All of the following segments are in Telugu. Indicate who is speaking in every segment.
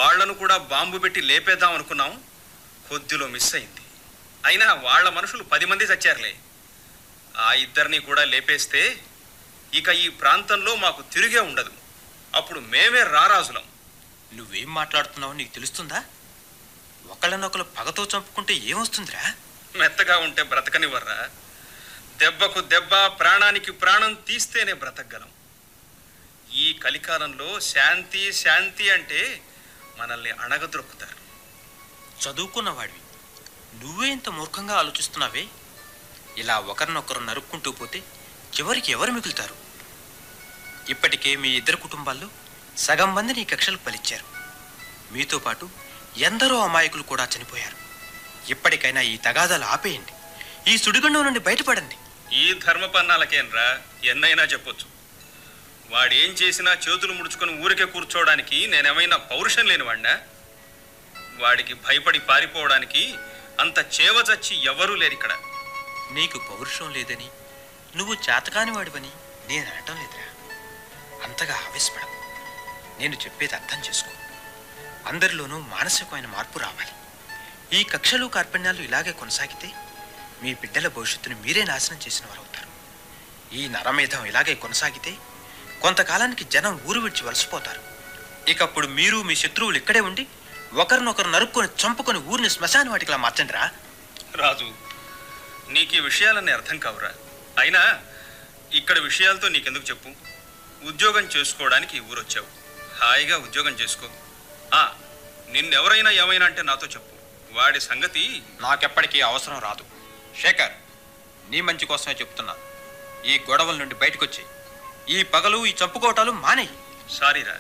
Speaker 1: వాళ్లను కూడా బాంబు పెట్టి లేపేద్దాం అనుకున్నాం కొద్దిలో మిస్ అయింది అయినా వాళ్ళ మనుషులు పది మంది చచ్చారులే ఆ ఇద్దరిని కూడా లేపేస్తే ఇక ఈ ప్రాంతంలో మాకు తిరిగే ఉండదు అప్పుడు మేమే రారాజులం
Speaker 2: నువ్వేం మాట్లాడుతున్నావో నీకు తెలుస్తుందా ఒకళ్ళనొకరు పగతో చంపుకుంటే ఏమొస్తుందిరా
Speaker 1: మెత్తగా ఉంటే బ్రతకనివ్వర్రా దెబ్బకు దెబ్బ ప్రాణానికి ప్రాణం తీస్తేనే బ్రతకగలం ఈ కలికాలంలో శాంతి శాంతి అంటే మనల్ని అణగద్రొక్కుతారు
Speaker 2: చదువుకున్నవాడివి నువ్వే ఇంత మూర్ఖంగా ఆలోచిస్తున్నావే ఇలా ఒకరినొకరు నరుక్కుంటూ పోతే చివరికి ఎవరు మిగులుతారు ఇప్పటికే మీ ఇద్దరు కుటుంబాల్లో సగం మంది నీ కక్షలు పలిచ్చారు మీతో పాటు ఎందరో అమాయకులు కూడా చనిపోయారు ఇప్పటికైనా ఈ తగాదాలు ఆపేయండి ఈ సుడిగుండం నుండి బయటపడండి
Speaker 1: ఈ ధర్మపన్నాలకేనరా ఎన్నైనా చెప్పొచ్చు వాడేం చేసినా చేతులు ముడుచుకొని ఊరికే కూర్చోవడానికి నేనేమైనా పౌరుషం లేనివాడినా వాడికి భయపడి పారిపోవడానికి అంత చేవచచ్చి ఎవరూ లేరు ఇక్కడ
Speaker 2: నీకు పౌరుషం లేదని నువ్వు చేతకాని వాడివని నేను అనటం లేదురా అంతగా ఆవేశపడకు నేను చెప్పేది అర్థం చేసుకో అందరిలోనూ మానసికమైన మార్పు రావాలి ఈ కక్షలు కార్పణ్యాలు ఇలాగే కొనసాగితే మీ బిడ్డల భవిష్యత్తును మీరే నాశనం చేసిన వారు అవుతారు ఈ నరమేధం ఇలాగే కొనసాగితే కొంతకాలానికి జనం ఊరు విడిచి వలసిపోతారు ఇకప్పుడు మీరు మీ శత్రువులు ఇక్కడే ఉండి ఒకరినొకరు నరుక్కొని చంపుకొని ఊరిని శ్మశాన వాటికిలా మార్చండి రా
Speaker 1: రాజు నీకు ఈ విషయాలన్నీ అర్థం కావురా అయినా ఇక్కడ విషయాలతో నీకెందుకు చెప్పు ఉద్యోగం చేసుకోవడానికి ఈ ఊరొచ్చావు హాయిగా ఉద్యోగం చేసుకో ఆ నిన్నెవరైనా ఏమైనా అంటే నాతో చెప్పు వాడి సంగతి
Speaker 2: నాకెప్పటికీ అవసరం రాదు శేఖర్ నీ మంచి కోసమే చెప్తున్నా ఈ గొడవల నుండి బయటకొచ్చి ఈ పగలు ఈ చంపుకోవటాలు మానేయి
Speaker 1: సారీరా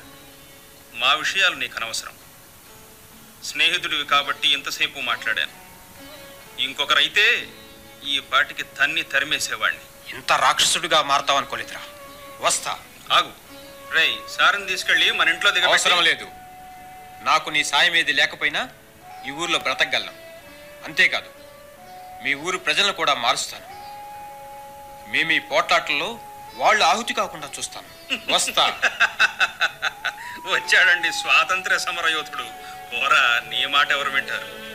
Speaker 1: మా విషయాలు నీకు అనవసరం స్నేహితుడివి కాబట్టి ఇంతసేపు మాట్లాడాను ఇంకొకరైతే ఈ పాటికి తన్ని తరిమేసేవాణ్ణి
Speaker 2: ఇంత రాక్షసుడిగా మారతావనుకోలేదురా వస్తా
Speaker 1: ఆగు రేయ్ సారం తీసుకెళ్ళి మన ఇంట్లో
Speaker 2: అవసరం
Speaker 1: దిగ
Speaker 2: లేదు నాకు నీ సాయం ఏది లేకపోయినా ఈ ఊర్లో బ్రతకగలను అంతేకాదు మీ ఊరు ప్రజలను కూడా మారుస్తాను మీ మీ పోట్లాటల్లో వాళ్ళు ఆహుతి కాకుండా చూస్తాను వస్తా
Speaker 1: వచ్చాడండి స్వాతంత్ర సమర యోధుడు పోరా నీ మాట ఎవరు వింటారు